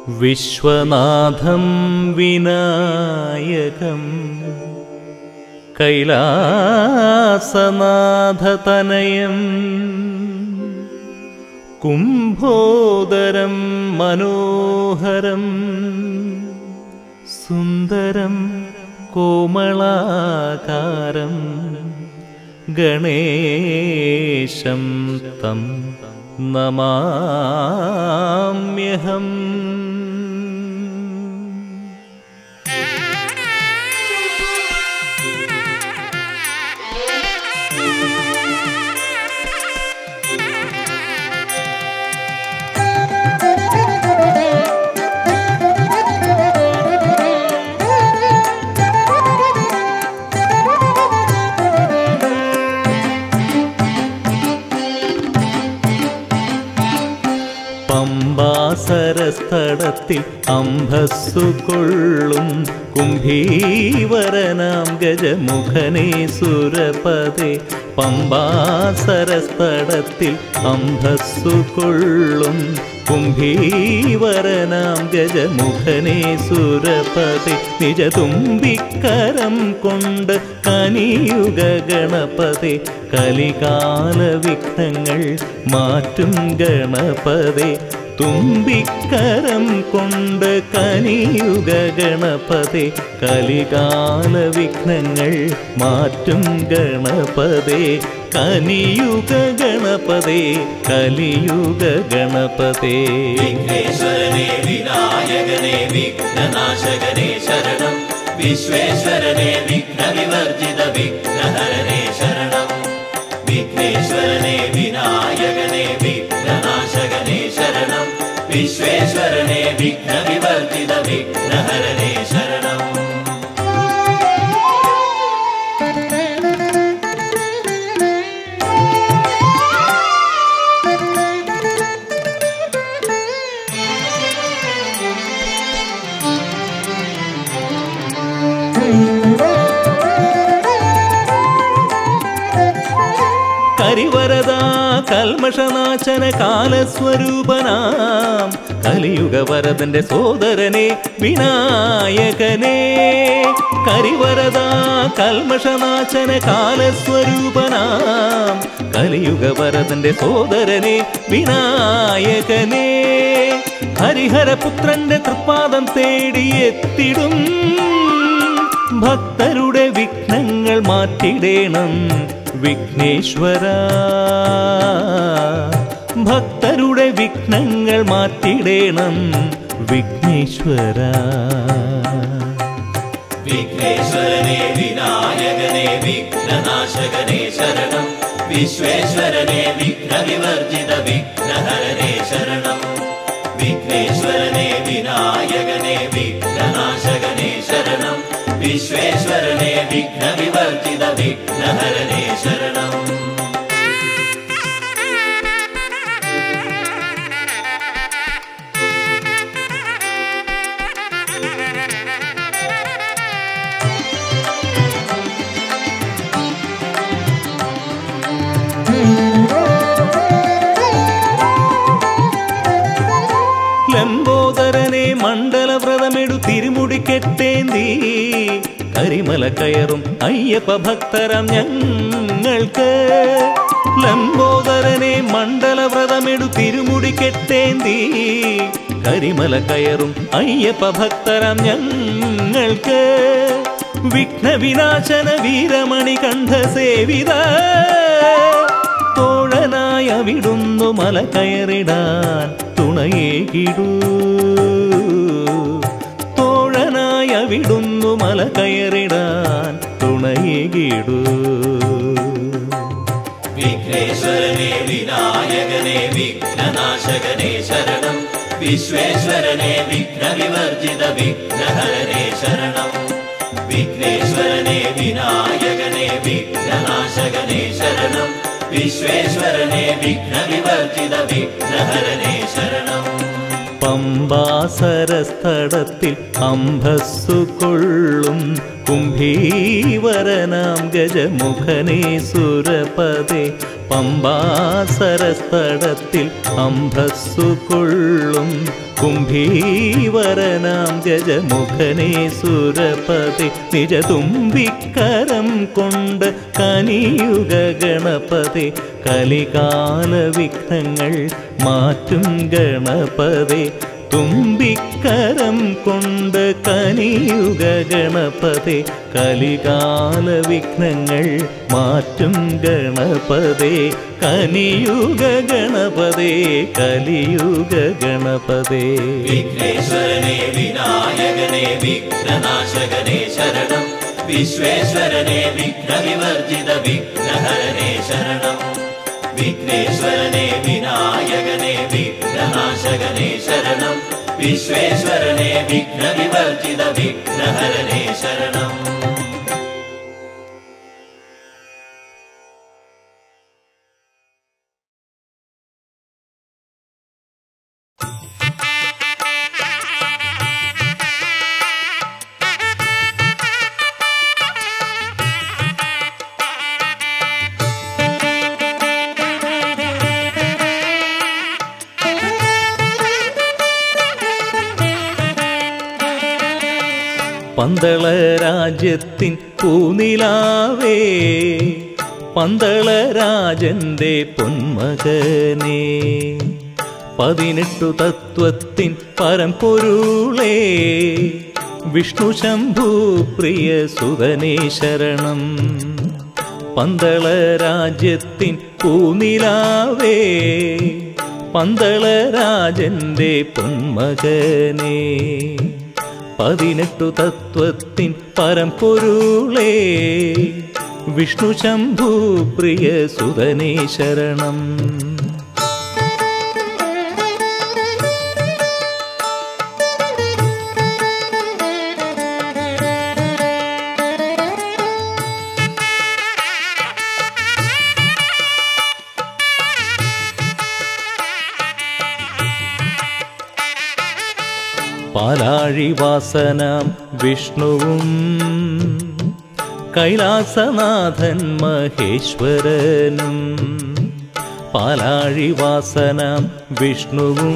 വിശ്വനാഥം വിനായകം കൈലാസനാഥതനയം കുംഭോദരം മനോഹരം സുന്ദരം കോമളാകാരം ഗണേശം തം നമാമ്യഹം പമ്പാസരസ്ഥടത്തിൽ അംഭസ്സു കൊള്ളും കുംഭീവരനാം ഗജമുഖനേ സുരപദേ പമ്പാസരസ്ഥടത്തിൽ അംഭസ്സു കൊള്ളും കുംഭീവരനാം ഗജമുഖനേ സുരപദേ നിജതുമ്പിക്കരം കൊണ്ട് കനിയുഗ ഗണപതേ കലികാല വിഘ്നങ്ങൾ മാറ്റും ഗണപതേ തുമ്പിക്കരം കൊണ്ട് കനിയുഗ ഗണപതേ കലികാല വിഘ്നങ്ങൾ മാറ്റും ഗണപതേ കനിയുഗ ഗണപതേ കലിയുഗ ഗണപതേ വിഘ്നേശ്വരനെ വിനായകനെ വിഘ്നനാശകനെ ശരണം വിശ്വേശ്വരനെ വിഘ്നവിവർജിത വിഘ്നഹരനെ ശരണം വിഘ്നേശ്വരനെ വിനായകനെ വിഘ്നനാശകനെ ശരണം വിശ്വേശ്വരനെ വിഘ്നവിവർജിത വിഘ്നഹരനെ ശരണം കരിവരദ കൽമഷനാശന കാലസ്വരൂപനാം കലിയുഗ വരദന്റെ സോദരനെ വിനായകനെ കരിവരദ കൽമഷനാശന കാലസ്വരൂപനാം കലിയുഗ വരദന്റെ സോദരനെ വിനായകനെ ഹരിഹരപുത്രന്റെ തൃപ്പാദം തേടിയെത്തിടും ഭക്തരുടെ വിഘ്നങ്ങൾ മാറ്റിടേണം വിഘ്നേശ്വര ഭക്തരുടെ വിഘ്നങ്ങൾ മാറ്റിടേണം വിഘ്നേശ്വര വിഘ്നേശ്വരനെ വിനായകനെ വിഘ്നനാശകനെ ശരണം വിശ്വേശ്വരനെ വിഘ്നവിവർജിത വിഘ്നഹരനെ ശരണം വിഘ്നേശ്വരനെ വിനായകനെ വിഘ്നനാശകനെ ശരണം വിശ്വേശ്വരനെ വിഘ്നവിവർജിത വിഘ്നഹരനെ ശരണം ലംബോദരനെ മണ്ഡലവ്രതമെടു തിരുമുടി കെട്ടേന്തി കരിമല കയറും അയ്യപ്പ ഭക്തരം ഞങ്ങൾക്ക് ലംബോദരനെ മണ്ഡലവ്രതമെടു തിരുമുടി കെട്ടേന്തി കരിമല കയറും അയ്യപ്പ ഭക്തരം ഞങ്ങൾക്ക് വിഘ്നവിനാശന വീരമണി കണ്ഠ സേവിത തോഴനായ വിടുന്നു മല കയറിടാൻ തുണയേകിടൂ തോഴനായ വിടുന്നു മല കയറിടാൻ തുണയേകിടൂ വിഘ്നേശ്വരനെ വിനായകനെ വിഘ്നനാശകനെ ശരണം വിശ്വേശ്വരനെ വിഘ്നവിവർജിത വിഘ്നഹരനെ ശരണം വിഘ്നേശ്വരനെ വിനായകനെ വിഘ്നനാശകനെ ശരണം വിശ്വേശ്വരനെ വിഘ്നവിവർജിത വിഘ്നഹരനെ ശരണം പമ്പാസരസ്ഥടത്തിൽ അംഭസ്സു കൊള്ളും കുംഭീവരനാം ഗജമുഖനേ സുരപദേ പമ്പാസരസ്തടത്തിൽ അംഭസ്സു കൊള്ളും കുംഭീവരനാം ഗജമുഖനെ സുരപതി നിജതുമ്പിക്കരം കൊണ്ട് കനിയുക ഗണപതി കലികാല വിഘ്നങ്ങൾ മാറ്റും ഗണപതി തുമ്പിക്കരം കൊണ്ട് കനിയുക ഗണപതി കലികാല വിഘ്നങ്ങൾ മാറ്റും ഗണപതി കനിയുക ഗണപതി കലിയുക ഗണപതി വിഘ്നേശ്വരനെ വിനായകനെ വിഘ്നനാശകനെ ശരണം വിശ്വേശ്വരനെ വിഘ്നവിവർജിത വിഘ്നഹരനെ ശരണം വിഘ്നേശ്വരനെ വിനായകനെ വിഘ്നനാശകനെ ശരണം വിശ്വേശ്വരനെ വിഘ്നവിവർജിത വിഘ്നഹരനെ ശരണം പന്തള രാജ്യത്തിൻ പൂനിലാവേ പന്തള രാജന്റെ പൊന്മകനെ പതിനെട്ടു തത്വത്തിൻ പരമ്പൊരുളേ വിഷ്ണു ശംഭു പ്രിയ സുതനേ ശരണം പന്തള രാജ്യത്തിൻ പൂനിലാവേ പന്തള രാജന്റെ പൊന്മകനെ പതിനെട്ടു തത്വത്തിൻ പരമ്പൊരുളേ വിഷ്ണു ശംഭു പ്രിയ സുതനേ ശരണം പാലാഴിവാസനാം വിഷ്ണുവും കൈലാസനാഥൻ മഹേശ്വരനും പാലാഴിവാസനാം വിഷ്ണുവും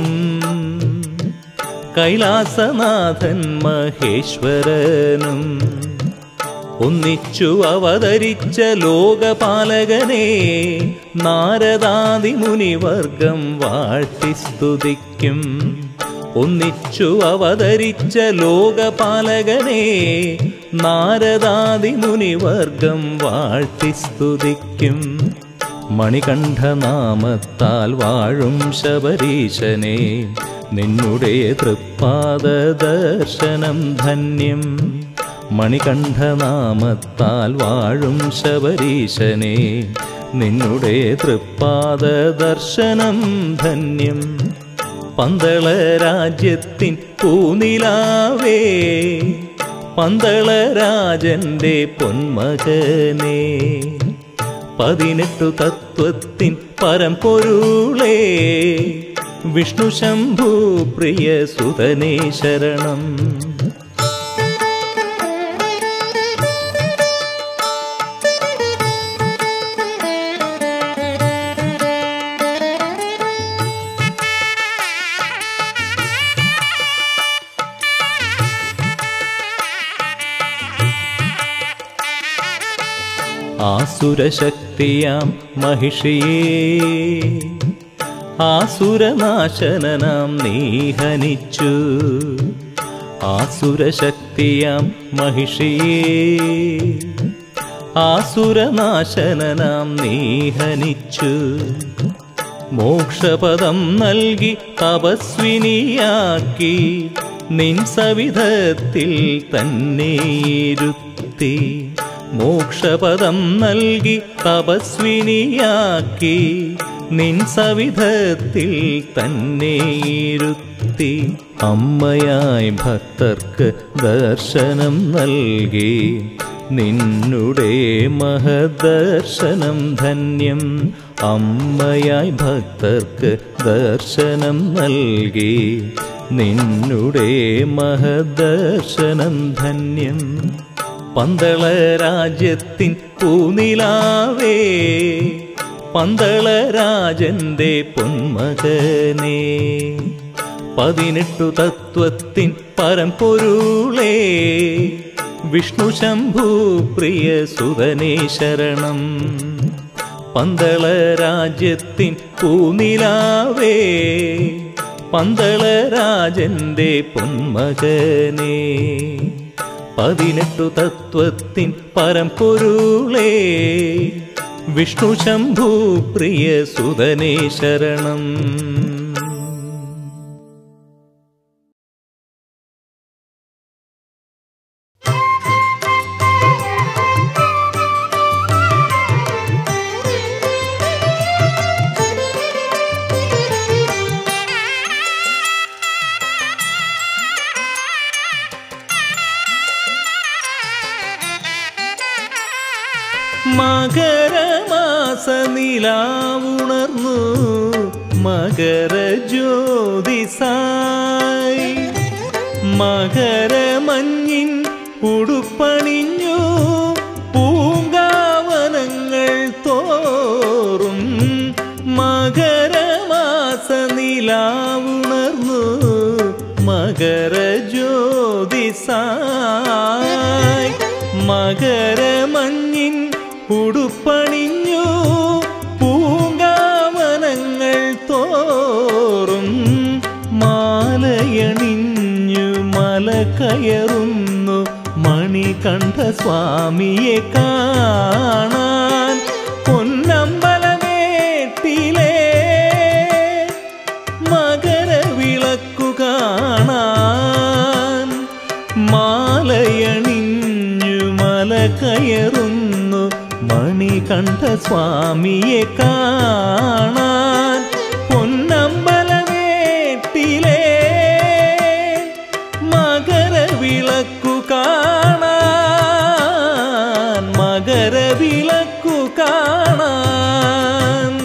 കൈലാസനാഥൻ മഹേശ്വരനും ഒന്നിച്ചു അവതരിച്ച ലോകപാലകനെ നാരദാദി മുനിവർഗം വാഴ്ത്തി സ്തുതിക്കും ഒന്നിച്ചു അവതരിച്ച ലോകപാലകനെ നാരദാദി മുനിവർഗം വാഴ്ത്തി സ്തുതിക്കും മണികണ്ഠനാമത്താൽ വാഴും ശബരീശനെ നിന്നുടെ തൃപ്പാദ ദർശനം ധന്യം മണികണ്ഠനാമത്താൽ വാഴും ശബരീശനെ നിന്നുടെ തൃപ്പാദ ദർശനം ധന്യം പന്തള രാജ്യത്തിൻ പൂനിലാവേ പന്തള രാജന്റെ പൊന്മകനെ പതിനെട്ടു തത്വത്തിൻ പരമ്പൊരുളേ വിഷ്ണു ശംഭു പ്രിയ സുതനേ ശരണം ആസുരശക്തിയാം മഹിഷിയേ ആസുരനാശനനാം നീഹനിച്ചു ആസുരശക്തിയാം മഹിഷിയേ ആസുരനാശനനാം നീഹനിച്ചു മോക്ഷപദം നൽകി തപസ്വിനിയാക്കി നിൻ സവിധത്തിൽ തന്നെ ഇരുത്തി മോക്ഷപദം നൽകി തപസ്വിനിയാക്കി നിൻ സവിധത്തിൽ തന്നെ ഇരുത്തി അമ്മയായി ഭക്തർക്ക് ദർശനം നൽകി നിന്നുടെ മഹദർശനം ധന്യം അമ്മയായി ഭക്തർക്ക് ദർശനം നൽകി നിന്നുടെ മഹദർശനം ധന്യം പന്തള രാജ്യത്തിൻ പൂനിലാവേ പന്തളരാജന്റെ പൊന്മകനെ പതിനെട്ടു തത്വത്തിൻ പരമ്പൊരുളേ വിഷ്ണു ശംഭു പ്രിയ സുതനേ ശരണം പന്തളരാജ്യത്തിൻ പൂനിലാവേ പന്തളരാജന്റെ പൊന്മകനെ പതിനെട്ടു തത്വത്തിൻ പരമ്പൊരുളേ വിഷ്ണു ശംഭു പ്രിയ സുതനേ ശരണം മകരമാസ നിലാവുണർന്നു മകര ജ്യോതിസായി മകരമഞ്ഞിൻ ഉടുപ്പണിഞ്ഞു പൂങ്കാവനങ്ങൾ തോറും മകരമാസ നിലാവുണർന്നു മകര ജ്യോതിസായി മകരമഞ്ഞിൻ ഉടുപ്പണിഞ്ഞു പൂങ്കാവനങ്ങൾ തോറും മാലയണിഞ്ഞു മല കയറുന്നു മണികണ്ഠ സ്വാമിയെ കാണാൻ പൊന്നമ്പലമേട്ടിലേ മകരവിളക്കു കാണാൻ മാലയണിഞ്ഞു മല കയറുന്നു മണികണ്ഠ സ്വാമിയെ കാണാൻ പൊന്നമ്പലമേട്ടിലേ മകരവിളക്കു കാണാൻ മകരവിളക്കു കാണാൻ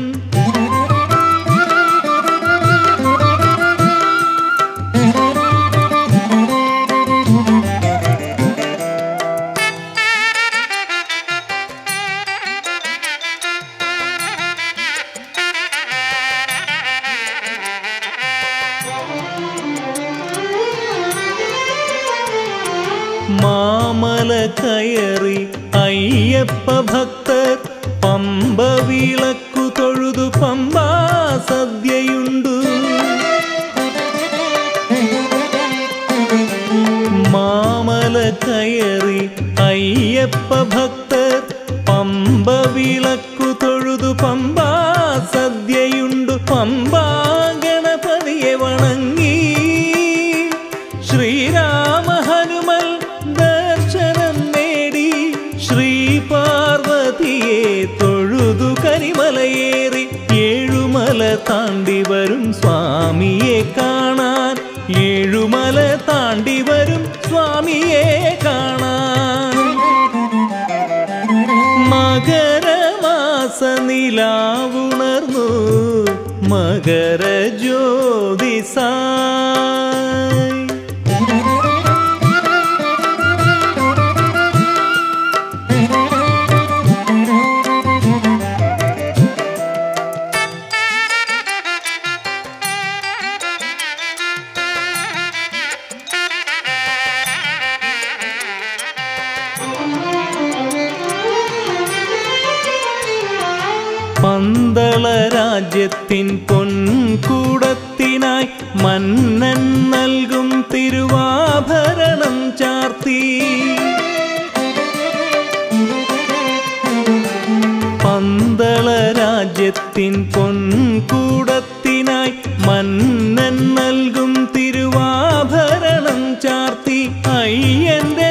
മാമല കയറി അയ്യപ്പ ഭക്തർ പമ്പ വിളക്കു തൊഴുതു പമ്പാ സദ്യയുണ്ടു മാമല കയറി അയ്യപ്പ ഭക്തർ പമ്പ വിളക്കു തൊഴുതു പമ്പാ സദ്യയുണ്ടു പമ്പാ ഗണപതിയെ വണങ്ങി ശ്രീരാമ ഹനുമൽ ദർശനം നേടി ശ്രീ പാർവതിയെ തൊഴുതു കരിമലയേറി ഏഴുമല താണ്ടി വരും സ്വാമിയെ കാണാൻ ഏഴുമല താണ്ടി വരും സ്വാമിയെ കാണാൻ മകരമാസ നിലാവുണർന്നു മകര ജ്യോതിസായി പന്തള രാജ്യത്തിൻ പൊൻകൂടത്തിനായി മന്നൻ നൽകും തിരുവാഭരണം ചാർത്തി പന്തള രാജ്യത്തിൻ പൊൻകൂടത്തിനായി മന്നൻ നൽകും തിരുവാഭരണം ചാർത്തി അയ്യന്റെ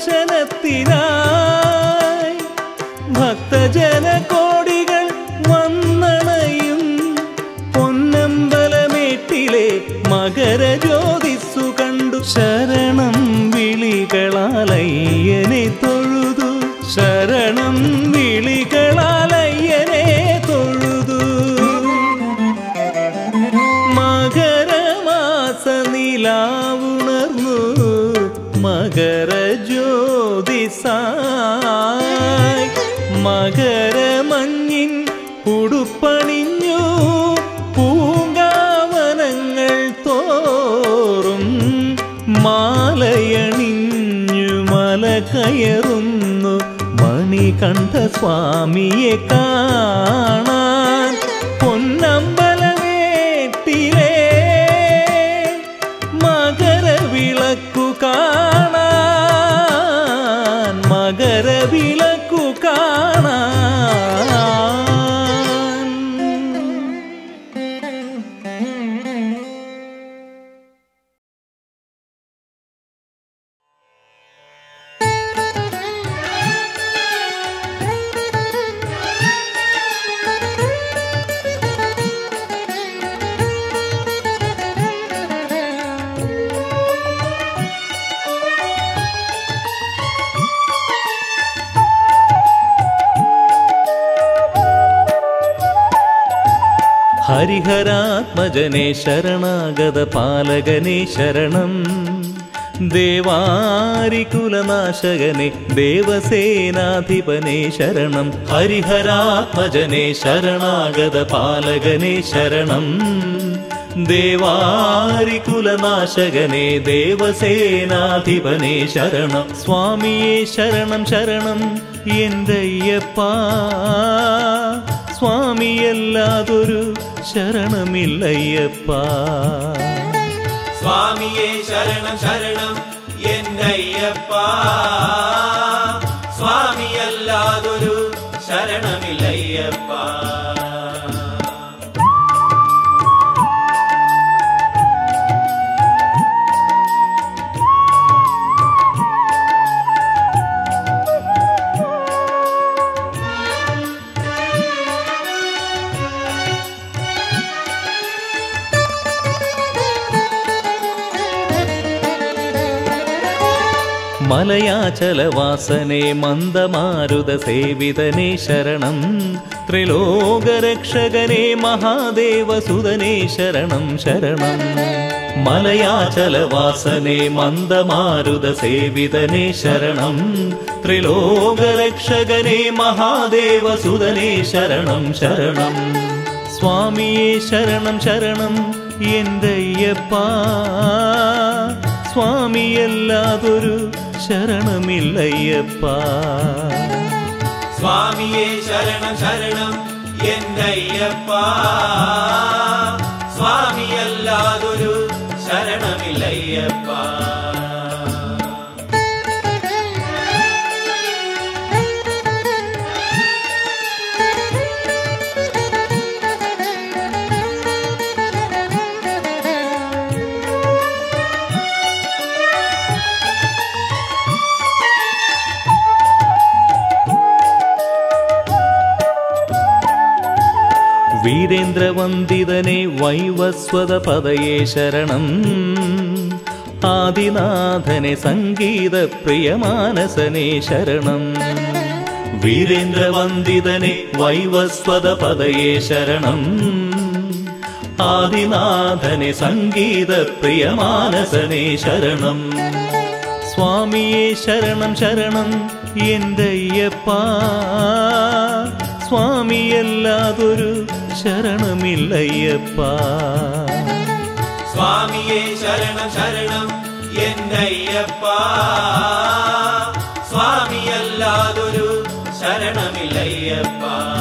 ദർശനത്തിനായി ഭക്തജന കോടികൾ വന്നണയും പൊന്നമ്പലമേട്ടിലെ മകര ജ്യോതിസ്സു കണ്ടു ശരണം വിളികളാലയ്യനെ തൊഴുതു ശരണം വിളികളാലയ്യനെ തൊഴുതു മകരമാസ നിലാവുണർന്നു മകര ജ്യോതിസായി മകരമഞ്ഞിൻ ഉടുപ്പണിഞ്ഞു പൂങ്കാവനങ്ങൾ തോറും മാലയണിഞ്ഞു മല കയറുന്നു മണികണ്ഠ സ്വാമിയെ കാണാൻ പൊന്നമ്പലമേട്ടിലേ മകരവിളക്കു കാണാൻ മകരവിളക്കു കാണാൻ ഹരിഹരാത്മജനെ ശരണാഗത പാലകനെ ശരണം ദേവാരികുലനാശകനെ ദേവസേനാധിപനെ ശരണം ഹരിഹരാത്മജനെ ശരണാഗത പാലകനെ ശരണം ദേവാരികുലനാശകനെ ദേവസേനാധിപനെ ശരണം സ്വാമിയെ ശരണം ശരണം എന്തയ്യപ്പാ സ്വാമിയല്ലാതൊരു ശരണമില്ലയ്യപ്പാ സ്വാമിയെ ശരണം ശരണം എന്നയ്യപ്പ സ്വാമിയല്ലാതൊരു ശരണമില്ലയ്യപ്പ മലയാചലവാസനെ മന്ദമാരുത സേവിതനെ ശരണം ത്രിലോകരക്ഷകനെ മഹാദേവസുതനെ ശരണം ശരണം മലയാചലവാസനെ മന്ദമാരുത സേവിതനെ ശരണം ത്രിലോകരക്ഷകനെ മഹാദേവസുതനെ ശരണം ശരണം സ്വാമിയെ ശരണം ശരണം എന്തയ്യപ്പാ സ്വാമിയല്ലാതൊരു ശരണമില്ലയ്യപ്പാ സ്വാമിയെ ശരണം ശരണം എന്നയ്യപ്പ സ്വാമിയല്ലാതൊരു ശരണമില്ലയ്യപ്പ വീരേന്ദ്രവന്ദിതനെ വൈവസ്വത പദയേ ശരണം ആദിനാഥനെ സംഗീത പ്രിയമാനസനെ ശരണം വീരേന്ദ്രവന്ദിതനെ വൈവസ്വത പദയേ ശരണം ആദിനാഥനെ സംഗീത പ്രിയമാനസനെ ശരണം സ്വാമിയെ ശരണം ശരണം എന്തയ്യപ്പാ സ്വാമിയല്ലാതൊരു ശരണമില്ലയ്യപ്പാ സ്വാമിയെ ശരണം ശരണം എന്നയ്യപ്പ സ്വാമിയല്ലാതൊരു ശരണമില്ലയ്യപ്പ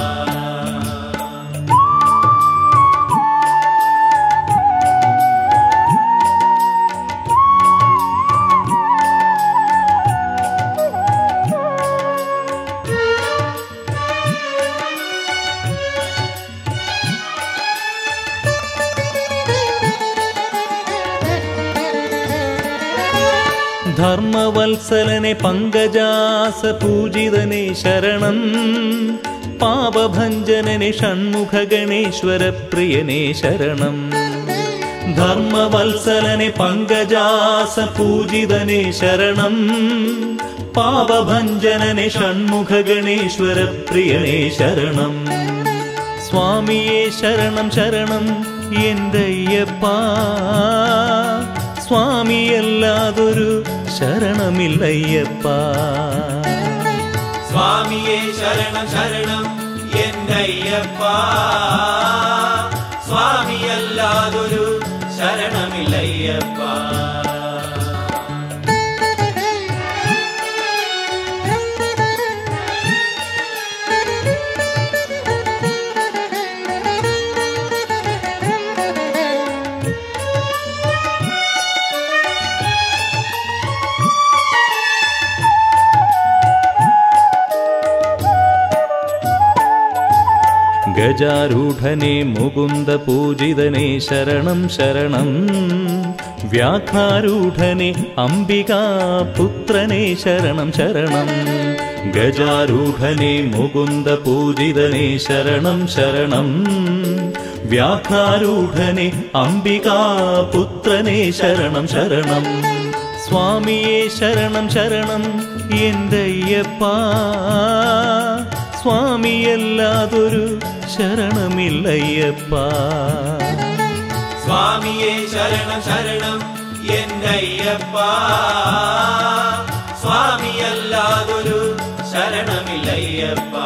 ധർമ്മവത്സലനെ പങ്കജാസ പൂജിതനെ ശരണം പാപഭഞ്ജനനെ ഷൺമുഖ ഗണേശ്വര പ്രിയനെ ശരണം ധർമ്മവത്സലനെ പങ്കജാസ പൂജിതനെ ശരണം പാപഭഞ്ജനനെ ഷൺമുഖ ഗണേശ്വര പ്രിയനെ ശരണം സ്വാമിയെ ശരണം ശരണം എന്തയ്യപ്പാ സ്വാമിയല്ലാതൊരു ശരണമില്ലയ്യപ്പാ സ്വാമിയെ ശരണം ശരണം എന്നയ്യപ്പ എന്നയ്യപ്പ സ്വാമിയല്ലാതൊരു ശരണമില്ലയ്യപ്പ ഗജാരൂഢനെ മുകുന്ദ പൂജിതനെ ശരണം ശരണം വ്യാഘ്രാരൂഢനെ അംബികാ പുത്രനെ ശരണം ശരണം ഗജാരൂഢനെ മുകുന്ദ പൂജിതനെ ശരണം ശരണം വ്യാഘ്രാരൂഢനെ അംബികാ പുത്രനെ ശരണം ശരണം സ്വാമിയെ ശരണം ശരണം എന്തയ്യപ്പ സ്വാമിയല്ലാതൊരു ശരണമില്ലയ്യപ്പ സ്വാമിയെ ശരണം ശരണം എന്നയ്യപ്പ സ്വാമിയല്ലാതൊരു ശരണമില്ലയ്യപ്പ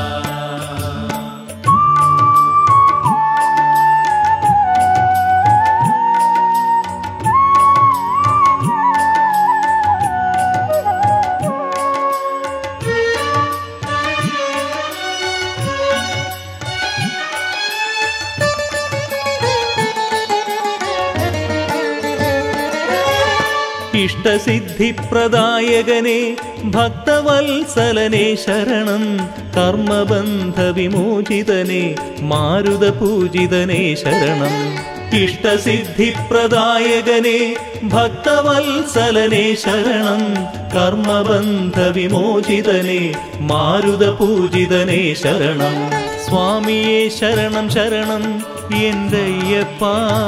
ഇഷ്ടസിദ്ധിപ്രദായകനെ ഭക്തവത്സലനെ ശരണം കർമ്മബന്ധ വിമോചിതനെ മാരുത പൂജിതനെ ശരണം ഇഷ്ടസിദ്ധിപ്രദായകനെ ഭക്തവത്സലനെ ശരണം കർമ്മബന്ധ വിമോചിതനെ മാരുത പൂജിതനെ ശരണം സ്വാമിയെ ശരണം ശരണം എന്തയ്യപ്പ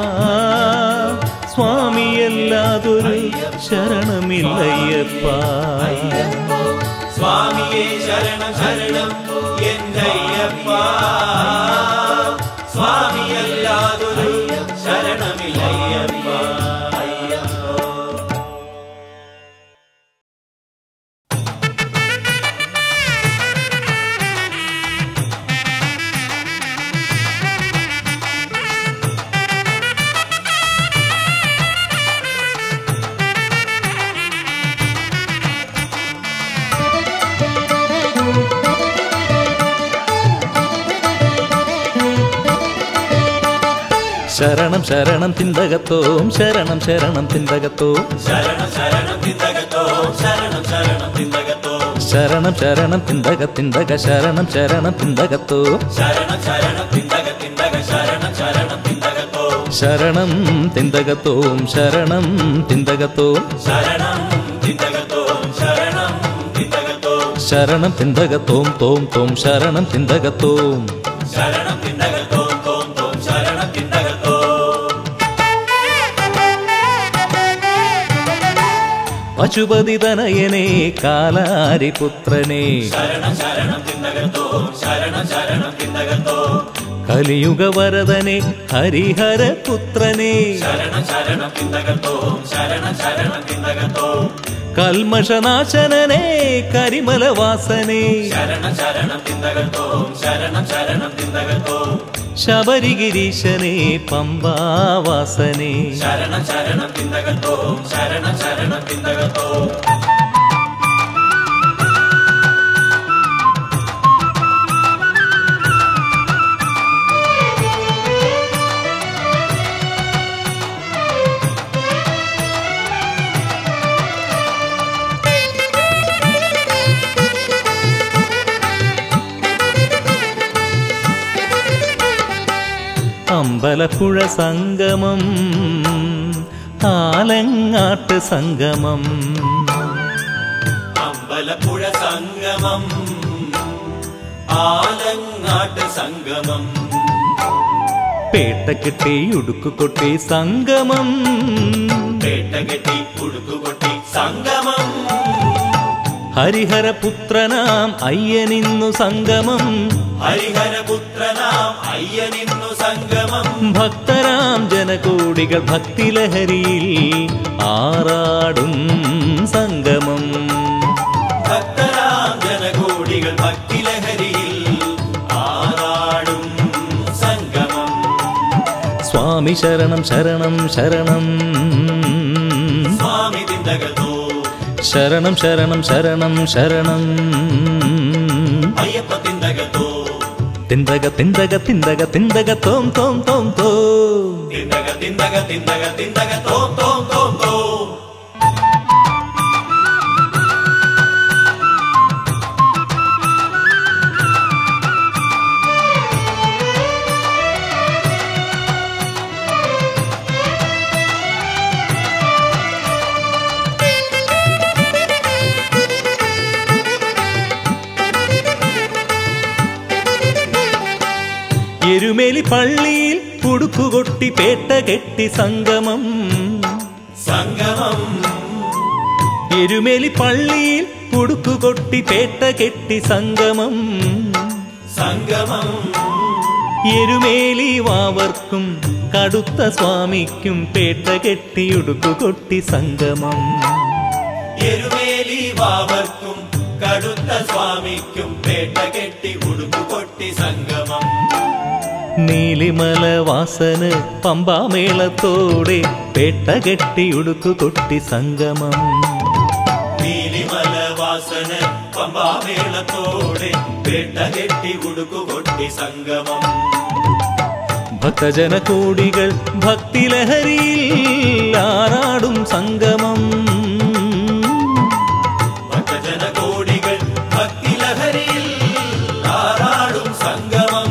സ്വാമിയല്ലാതൊരു ശരണമില്ലയ്യപ്പ സ്വാമിയെ ശരണം ശരണം എന്നയ്യപ്പ സ്വാമിയല്ലാതൊരു ശരണമില്ലയ്യപ്പ ശരണം ശരണം തിന്തകത്തോം ശരണം ശരണം തിന്തകത്തോം ശരണം ശരണം തിന്തകത്തോ ശരണം ശരണം തിന്തകത്തോ ശരണം ശരണം തിന്തക തിന്തക ശരണം ശരണം തിന്തകത്തോ ശരണം ശരണം തിന്തക തിന്തക ശരണം ശരണം തിന്തകത്തോ ശരണം തിന്തകത്തോം ശരണം തിന്തകത്തോം ശരണം തിന്തകത്തോ ശരണം തിന്തകത്തോ ശരണം തിന്തകത്തോം തോം തോം ശരണം തിന്തകത്തോം ശരണം തിന്തകത്തോ തോം തോം ശരണം തിന്തകത്തോ പശുപതി തനയനെ കാലാരി പുത്രനെ ശരണം ശരണം തിന്തകത്തോ ശരണം ശരണം തിന്തകത്തോ കലിയുഗ വരദനെ ഹരിഹര പുത്രനെ ശരണം ശരണം തിന്തകത്തോ ശരണം ശരണം തിന്തകത്തോ കൽമഷനാശനനെ കരിമലവാസനെ ശരണം ശരണം തിന്തകത്തോ ശരണം ശരണം തിന്തകത്തോ ശബരിഗിരീശനെ പമ്പാവാസനെ ശരണം ശരണം തിന്തകത്തോ ശരണം ശരണം തിന്തകത്തോ അമ്പലപ്പുഴ സംഗമം ആലങ്ങാട്ട് സംഗമം അമ്പലപ്പുഴ സംഗമം ആലങ്ങാട്ട് സംഗമം പേട്ടക്കെട്ടി ഉടുക്കുകൊട്ടി സംഗമം പേട്ടകെട്ടി ഉടുക്കുകൊട്ടി സംഗമം ഹരിഹരപുത്രനാം അയ്യനിന്നു സംഗമം ഹരിഹരപുത്രനാം അയ്യനിന്നു സംഗമം ഭക്തരാം ജനകോടികൾ ഭക്തിലഹരിയിൽ ആറാടും സംഗമം ഭക്തരാം ജനകോടികൾ ഭക്തിലഹരിയിൽ ആറാടും സ്വാമി ശരണം ശരണം ശരണം സ്വാമി തിന്തകത്തോ ശരണം ശരണം ശരണം ശരണം അയ്യപ്പ തിന്തകത്തോ തിന്തക തിന്തക തിന്തക തിന്തക തോം തോം തോം തോം തിന്തക തിന്തക തിന്തക തിന്തക തോം തോം തോം തോം എരുമേലി പള്ളിയിൽ പുടുക്കുകൊട്ടി പേട്ട കെട്ടി സംഗമം സംഗമം എരുമേലി പള്ളിയിൽ പുടുക്കുകൊട്ടി പേട്ട കെട്ടി സംഗമം സംഗമം എരുമേലി വാവർക്കും കടുത്ത സ്വാമിക്കും പേട്ട കെട്ടി ഉടുക്കുകൊട്ടി സംഗമം എരുമേലി വാവർക്കും കടുത്ത സ്വാമിക്കും പേട്ട കെട്ടി ഉടുക്കു കൊട്ടി സംഗമം നീലിമല വാസന് പമ്പാമേളത്തോടെ പേട്ട കെട്ടി ഉടുക്കുകൊട്ടി സംഗമം നീലിമല വാസന പമ്പാമേളത്തോടെ പേട്ട കെട്ടി ഉടുക്കു കൊട്ടി സംഗമം ഭക്തജന കോടികൾ ഭക്തിലഹരിയിൽ ആറാടും സംഗമം ഭക്തജന കോടികൾ ഭക്തിലഹരിയിൽ ആറാടും സംഗമം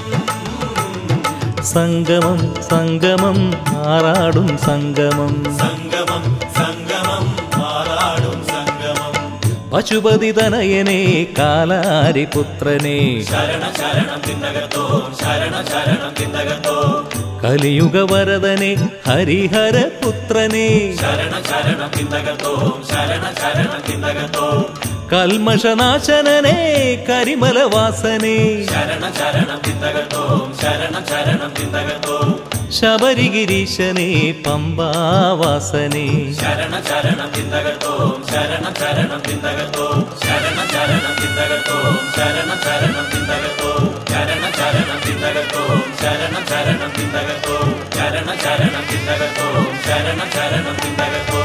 സംഗമം സംഗമം ആറാടും സംഗമം സംഗമം സംഗമം ആറാടും സംഗമം പശുപതി തനയനെ കാലാരി പുത്രനെ ശരണ ശരണം തിന്നകത്തോ ശരണ ശരണം തിന്നകത്തോ കലിയുഗ വരദനെ ഹരിഹര പുത്രനെ ശരണ ശരണം തിന്നകത്തോ ശരണ ശരണം തിന്നകത്തോ കൽമഷനാശനനെ കരിമലവാസനെ ശരണ ശരണം തിന്നകത്തോ ശരണം ശരണം തിന്നകത്തോ ശബരിഗിരീശനെ പമ്പാവാസനെ ശരണ ശരണം തിന്നകത്തോ ശരണ ശരണം തിന്നകത്തോ ശരണ ശരണം തിന്നകത്തോ ശരണ ശരണം തിന്നകത്തോ ശരണ ശരണം തിന്നകത്തോ ശരണ ശരണം തിന്നകത്തോ ശരണ ശരണം തിന്നകത്തോ ശരണ ശരണം തിന്നകത്തോ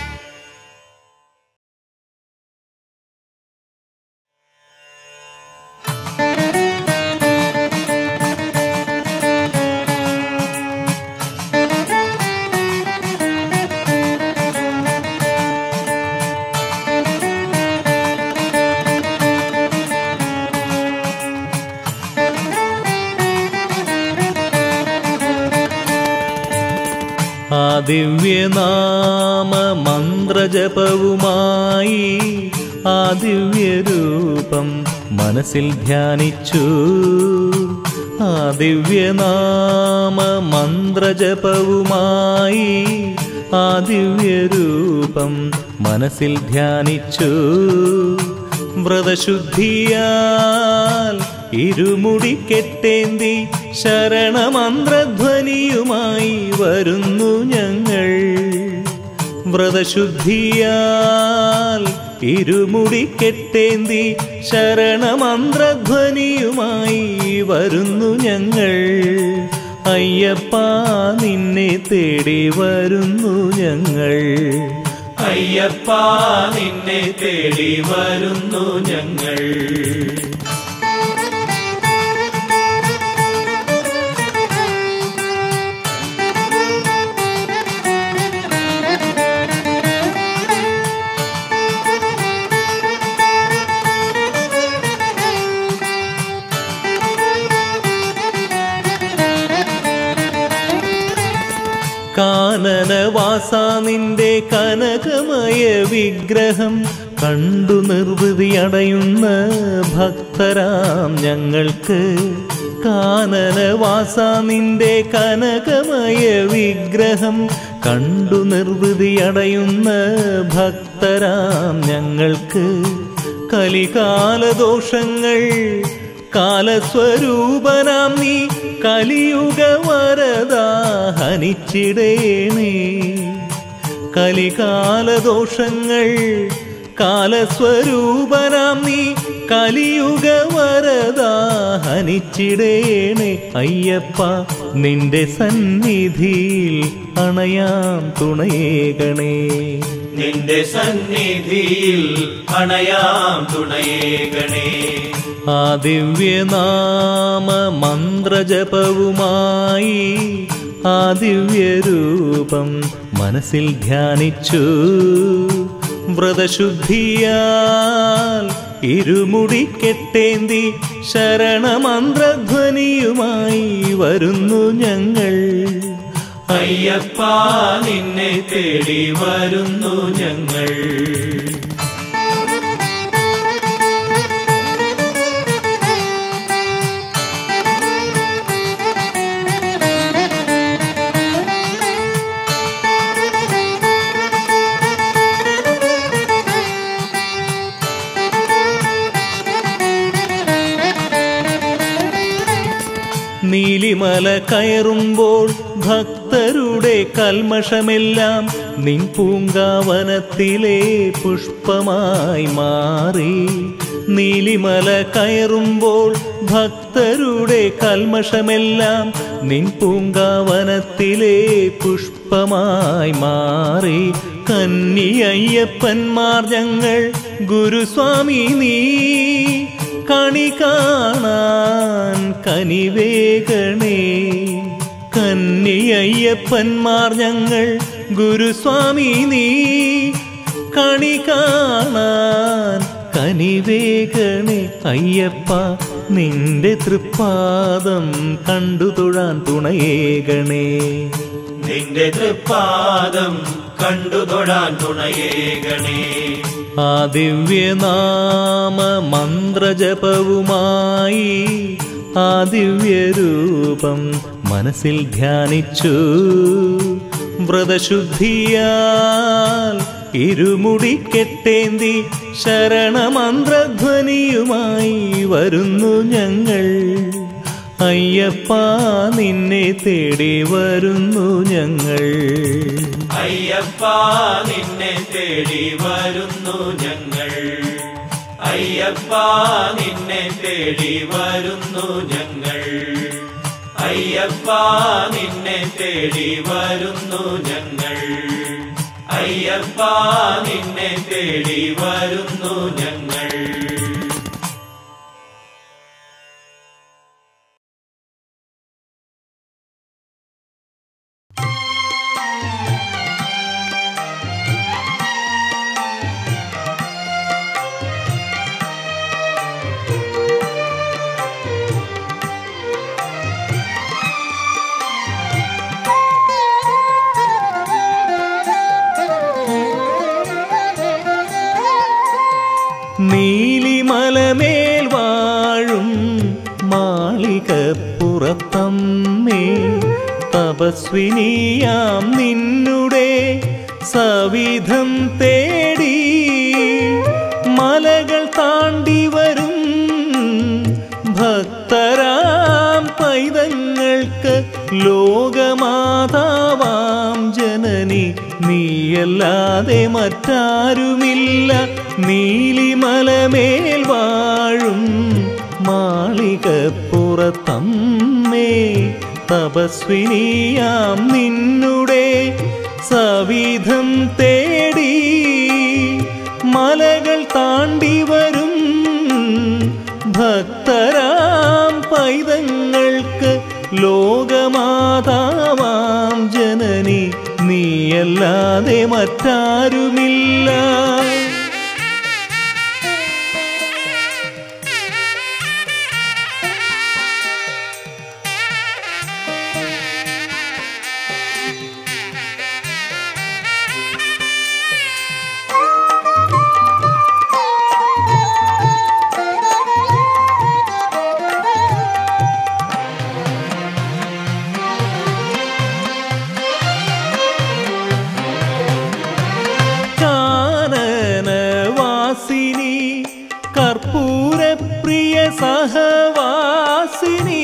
ആ ദിവ്യനാമ മന്ത്രജപവുമായി ആ ദിവ്യരൂപം മനസ്സിൽ ധ്യാനിച്ചു ആ ദിവ്യനാമ മന്ത്രജപവുമായി ആ ദിവ്യരൂപം മനസ്സിൽ ധ്യാനിച്ചു വ്രതശുദ്ധിയാൽ ഇരുമുടി കെട്ടേന്തി ശരണമന്ത്രധ്വനിയുമായി വരുന്നു ഞങ്ങൾ വ്രതശുദ്ധിയാൽ ഇരുമുടി കെട്ടേന്തി ശരണമന്ത്രധ്വനിയുമായി വരുന്നു ഞങ്ങൾ അയ്യപ്പ നിന്നെ തേടി വരുന്നു ഞങ്ങൾ അയ്യപ്പ നിന്നെ തേടി വരുന്നു ഞങ്ങൾ കാനനവാസ നിന്റെ കനകമയ വിഗ്രഹം കണ്ടു നിർവൃതി അടയുന്ന ഭക്തരാം ഞങ്ങൾക്ക് കാനനവാസ നിന്റെ കനകമയ വിഗ്രഹം കണ്ടു നിർവൃതി അടയുന്ന ഭക്തരാം ഞങ്ങൾക്ക് കലികാലദോഷങ്ങൾ കാലസ്വരൂപനാം നീ കലിയുഗ വരദാഹനിച്ചിടേണേ കലികാലദോഷങ്ങൾ കാലസ്വരൂപനാം നീ കലിയുഗ വരദാഹനിച്ചിടേണേ അയ്യപ്പ നിന്റെ സന്നിധിയിൽ അണയാം തുണയേകണേ നിന്റെ സന്നിധിയിൽ അണയാം തുണയേകണേ ആ ദിവ്യനാമ മന്ത്രജപവുമായി ആ ദിവ്യരൂപം മനസ്സിൽ ധ്യാനിച്ചു വ്രതശുദ്ധിയാൽ ഇരുമുടി കെട്ടേന്തി ശരണമന്ത്രധ്വനിയുമായി വരുന്നു ഞങ്ങൾ അയ്യപ്പ നിന്നെ തേടി വരുന്നു ഞങ്ങൾ നീലിമല കയറുമ്പോൾ ഭക്തരുടെ കൽമഷമെല്ലാം നിൻ പൂങ്കാവനത്തിലെ പുഷ്പമായി മാറി നീലിമല കയറുമ്പോൾ ഭക്തരുടെ കൽമഷമെല്ലാം നിൻ പൂങ്കാവനത്തിലെ പുഷ്പമായി മാറി കന്നിയയ്യപ്പന്മാർ ഞങ്ങൾ ഗുരുസ്വാമി നീ കണി കാണാൻ കനിവേകണേ കന്നിയയ്യപ്പന്മാർ ഞങ്ങൾ ഗുരുസ്വാമി നീ കണി കാണാൻ കനിവേകണേ അയ്യപ്പ നിന്റെ തൃപ്പാദം കണ്ടു തൊഴാൻ തുണയേകണേ നിന്റെ തൃപ്പാദം കണ്ടു തൊഴാൻ തുണയേകണേ ആ ദിവ്യനാമ മന്ത്രജപവുമായി ആ ദിവ്യരൂപം മനസ്സിൽ ധ്യാനിച്ചു വ്രതശുദ്ധിയാൽ ഇരുമുടി കെട്ടേന്തി ശരണമന്ത്രധ്വനിയുമായി വരുന്നു ഞങ്ങൾ അയ്യപ്പ നിന്നെ തേടി വരുന്നു ഞങ്ങൾ അയ്യപ്പ നിന്നെ തേടി വരുന്നു ഞങ്ങൾ അയ്യപ്പ നിന്നെ തേടി വരുന്നു ഞങ്ങൾ അയ്യപ്പ നിന്നെ തേടി വരുന്നു ഞങ്ങൾ അയ്യപ്പ നിന്നെ തേടി വരുന്നു ഞങ്ങൾ നീലിമലമേൽ വാഴും മാളികപ്പുറത്തമ്മേ തപസ്വിനിയാം നിന്നുടെ സവിധം തേടി മലകൾ താണ്ടി വരും ഭക്തരാം പൈതങ്ങൾക്ക് ലോകമാതാവാം ജനനി നീയല്ലാതെ മറ്റാരുമില്ല നീലിമലമേൽ വാഴും മാളികപ്പുറത്തമ്മേ തപസ്വിനിയാം നിന്നുടെ സവിധം തേടി മലകൾ താണ്ടി വരും ഭക്തരാം പൈതങ്ങൾക്ക് ലോകമാതാവാം ജനനി നീയല്ലാതെ മറ്റാരുമില്ല കാനനവാസിനി കർപ്പൂരപ്രിയ സഹവാസിനി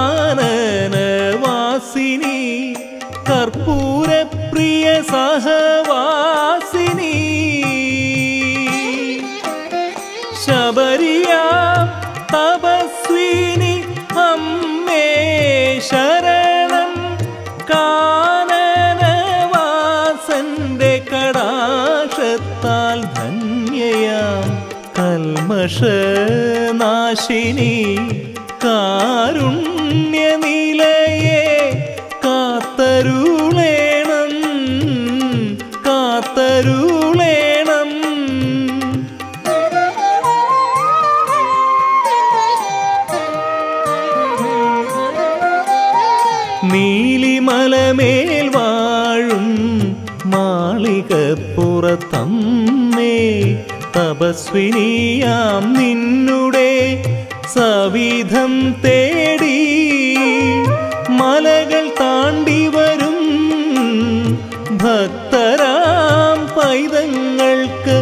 കാനനവാസിനി കർപ്പൂരപ്രിയ സഹവാസിനി തപസ്വിനി അമ്മേ ശരണം കാനനവാസന്റെ കടാക്ഷത്താൽ ധന്യയാം കൽമഷനാശിനി കാരുണ്യനിലയെ കാത്തരുളേണം കാത്തരുളേണം നീലിമലമേൽ വാഴും മാളികപ്പുറത്തമ്മേ തപസ്വിനിയാം നിന്നുടെ സവിധം തേടി മലകൾ താണ്ടി വരും ഭക്തരാം പൈതങ്ങൾക്ക്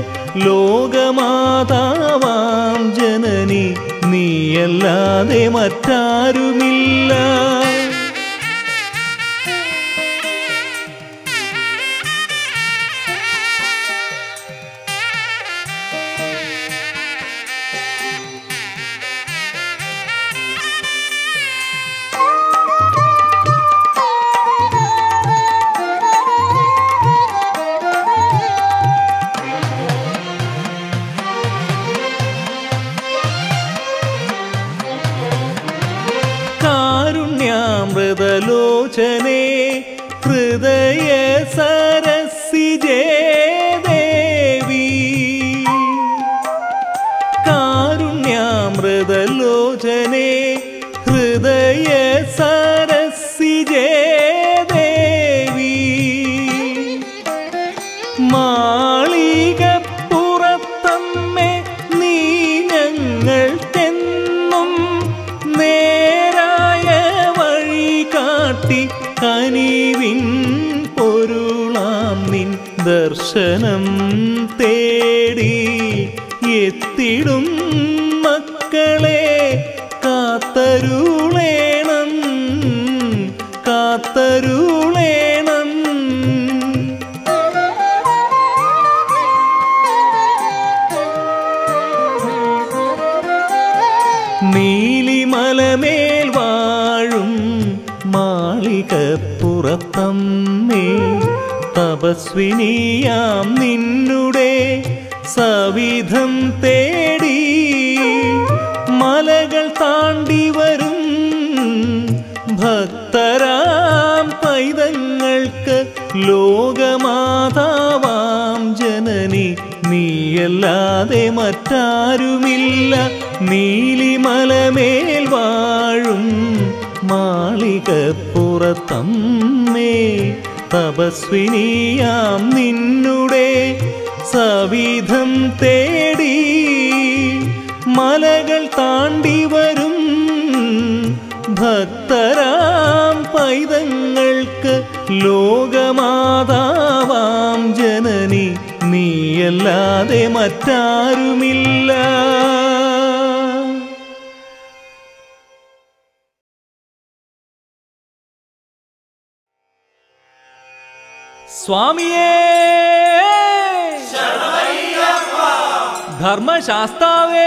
ലോകമാതാവാം ജനനി നീയല്ലാതെ മറ്റാരുമില്ല കാരുണ്യാമൃതലോചനെ ഹൃദയ സരസിജേ ദേവി കാരുണ്യാമൃതലോചനെ ഹൃദയ സരസിജേ ദേവി മാളികപ്പുറത്തമ്മേ നീ ഞങ്ങൾക്കെന്നും നേരായ വഴി കാട്ടി കനിവിൻ പൊരുളാം നിൻ ദർശനം തേടി എത്തിടും മക്കളെ കാത്തരുളേണം കാത്തരുളേണം നീലിമലമേൽ വാഴും മാളികപ്പുറത്തമ്മേ തപസ്വിനിയാം നിന്നുടെ സവിധം തേടി മലകൾ താണ്ടി വരും ഭക്തരാം പൈതങ്ങൾക്ക് ലോകമാതാവാം ജനനി നീയല്ലാതെ മറ്റാരുമില്ല നീലിമലമേൽ വാഴും മാളികപ്പുറത്തമ്മേ തപസ്വിനിയാം നിന്നുടെ സവിധം തേടി മലകൾ താണ്ടി വരും ഭക്തരാം പൈതങ്ങൾക്ക് ലോകമാതാവാം ജനനി നീയല്ലാതെ മറ്റാരുമില്ല സ്വാമിയേ ധർമ്മശാസ്താവേ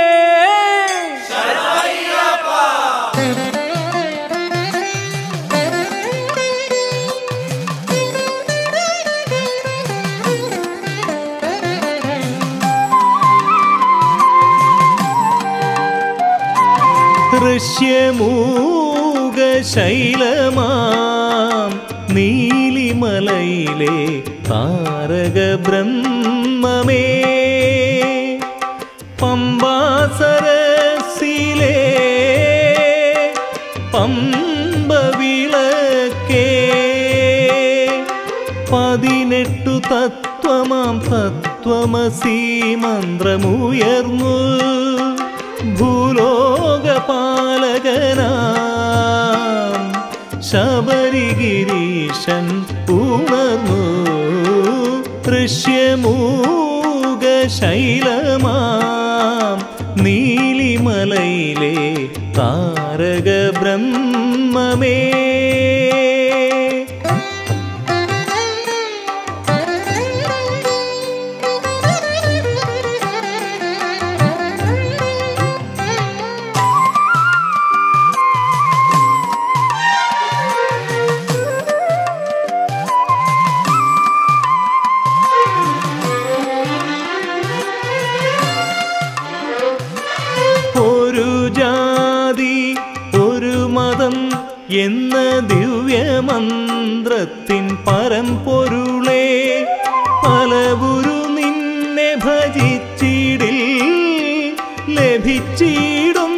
ദൃശ്യമൂകശൈലമാം നീലിമലയിലെ താരക ബ്രഹ്മമേ പമ്പാസരസിലെ പമ്പ വിളക്കേ പതിനെട്ടു തത്വമാം തത്വമസി മന്ത്രമുയർന്നു ഭൂലോകപാലകനാം ശബരിഗിരീശൻ ഉണർന്നു ദൃശ്യമൂകശൈലമാം നീലിമലയിലെ താരക ബ്രഹ്മമേ ഒരു ജാതി ഒരു മതം എന്ന ദിവ്യമന്ത്രത്തിൻ പരമ്പൊരുളെ പലവുരു നിന്നെ ഭജിച്ചിടിൽ ലഭിച്ചിടും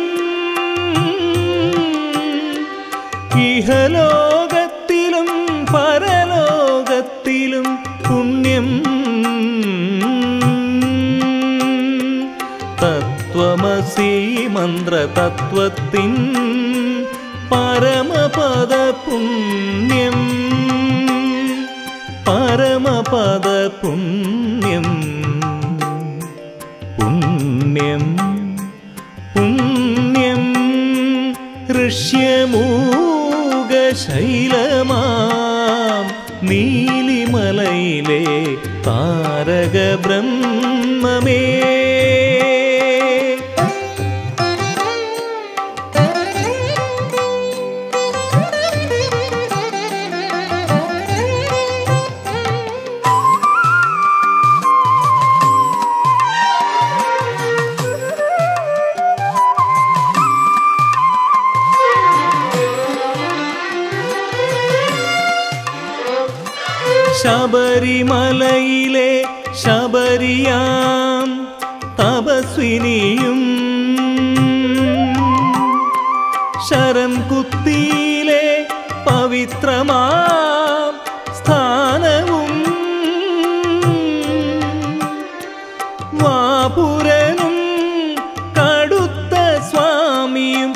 ഇഹലോകത്തിലും പരലോകത്തിലും പുണ്യം തത്വമസി മന്ത്രതത്വത്തിൻ പരമപദ പുണ്യം പരമപദ പുണ്യം പുണ്യം പുണ്യം ഋഷ്യമൂകശൈലമാം നീലിമലയിലെ താരക ബ്രഹ്മമേ ശബരിമലയിലെ ശബരിയാം തപസ്വിനിയും ശരം കുത്തിയിലെ പവിത്രമാം സ്ഥാനവും വാപുരനും കടുത്ത സ്വാമിയും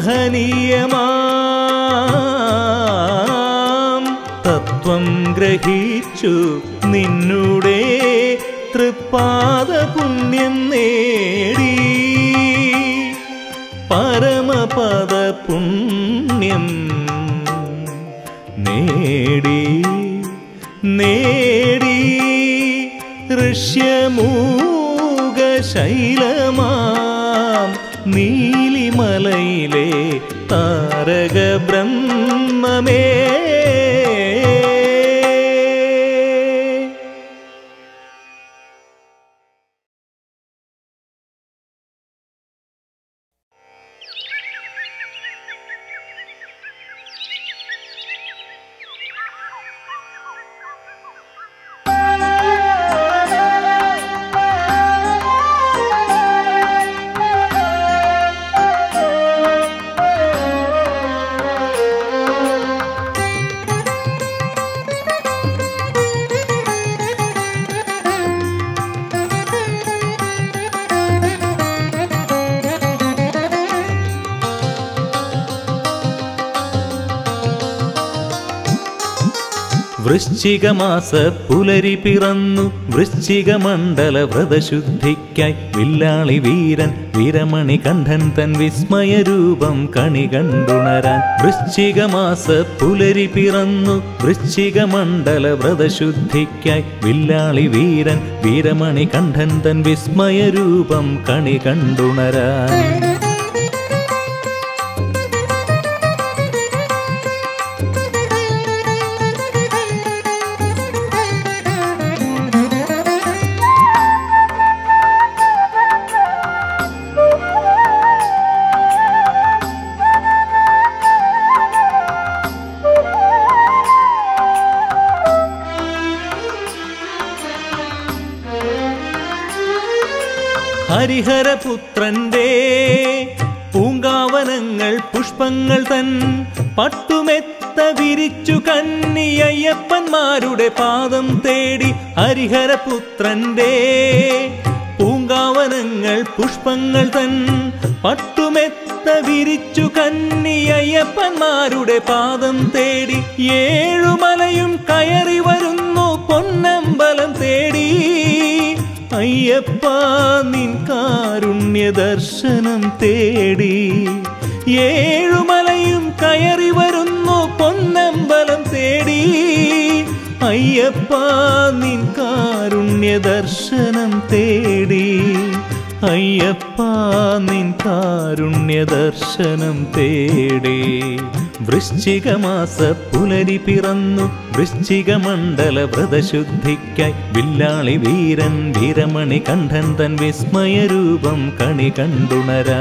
മഹനീയമാം തത്വം ഗ്രഹിച്ചു നിന്നുടെ തൃപ്പാദ പുണ്യം നേടി പരമപദ പുണ്യം നേടി നേടി ഋഷ്യമൂകശൈലമാം നീലിമലയിലെ താരക ബ്രഹ്മമേ വൃശ്ചികമാസ പുലരി പിറന്നു വൃശ്ചിക മണ്ഡല വ്രതശുദ്ധിക്കായി വില്ലാളി വീരൻ വീരമണി കണ്ഠൻ തൻ വിസ്മയ രൂപം കണി കണ്ടുണരാൻ വൃശ്ചികമാസ പുലരി പിറന്നു വൃശ്ചിക മണ്ഡല വ്രതശുദ്ധിക്കായി വില്ലാളി വീരൻ വീരമണി കണ്ഠൻ തൻ വിസ്മയ രൂപം കണി കണ്ടുണരാൻ ഹരിഹരപുത്രന്റെ പൂങ്കാവനങ്ങൾ പുഷ്പങ്ങൾ തൻ പട്ടുമെത്ത വിരിച്ചു കന്നിയയ്യപ്പന്മാരുടെ പാദം തേടി ഹരിഹരപുത്രന്റെ പൂങ്കാവനങ്ങൾ പുഷ്പങ്ങൾ തൻ പട്ടുമെത്ത വിരിച്ചു കന്നിയയ്യപ്പന്മാരുടെ പാദം തേടി ഏഴുമലയും കയറി വരുന്നു പൊന്നമ്പലം തേടി അയ്യപ്പ നിൻ കാരുണ്യ ദർശനം തേടി ഏഴുമലയും കയറി വരുന്നു പൊന്നമ്പലം തേടി അയ്യപ്പ നിൻ കാരുണ്യ ദർശനം തേടി അയ്യപ്പ നിൻ കാരുണ്യ ദർശനം തേടി വൃശ്ചികമാസ പുലരി പിറന്നു വൃശ്ചിക മണ്ഡല വ്രതശുദ്ധിക്കായി വില്ലാളി വീരൻ വീരമണി കണ്ഠൻ തൻ വിസ്മയരൂപം കണി കണ്ടുണരാ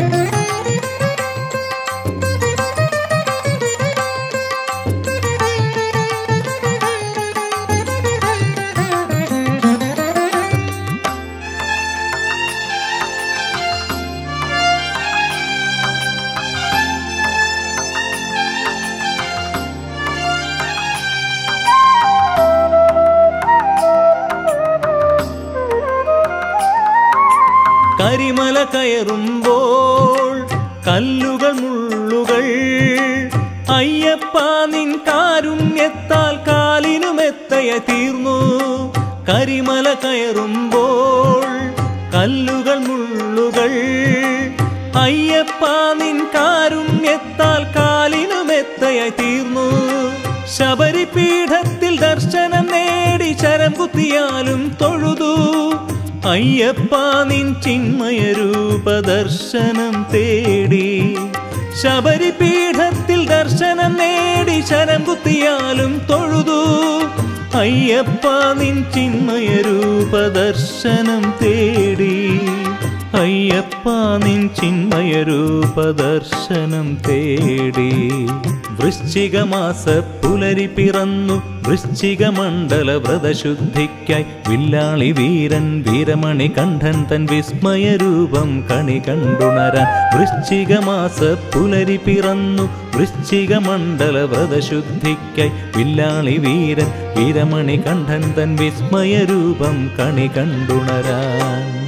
കരിമല കയറുമ്പോൾ കല്ലുകൾ മുള്ളുകൾ അയ്യപ്പ നിൻ കാരുണ്യത്താൽ കാലിനുമെത്തയ തീർന്നു കരിമല കയറുമ്പോൾ കല്ലുകൾ മുള്ളുകൾ അയ്യപ്പ നിൻ കാരുണ്യത്താൽ കാലിനുമെത്തയ തീർന്നു ശബരിപീഠത്തിൽ ദർശനം നേടി ശരം കുത്തിയാലും തൊഴുതു അയ്യപ്പ നിൻ ചിന്മയ രൂപ ദർശനം തേടി ശബരിപീഠത്തിൽ ദർശനം നേടി ശരം കുത്തിയാലും തൊഴുതു അയ്യപ്പ നിൻ ചിന്മയ രൂപ ദർശനം തേടി അയ്യപ്പ നിൻ ചിന്മയ രൂപ ദർശനം തേടി വൃശ്ചികമാസ പുലരി പിറന്നു വൃശ്ചിക മണ്ഡല വ്രതശുദ്ധിക്കായി വില്ലാളി വീരൻ വീരമണി കണ്ഠൻ തൻ വിസ്മയ രൂപം കണി കണ്ടുണരാൻ വൃശ്ചികമാസ പുലരി പിറന്നു വൃശ്ചിക മണ്ഡല വ്രതശുദ്ധിക്കായി വില്ലാളി വീരൻ വീരമണി കണ്ഠൻ തൻ വിസ്മയ രൂപം കണി കണ്ടുണരാൻ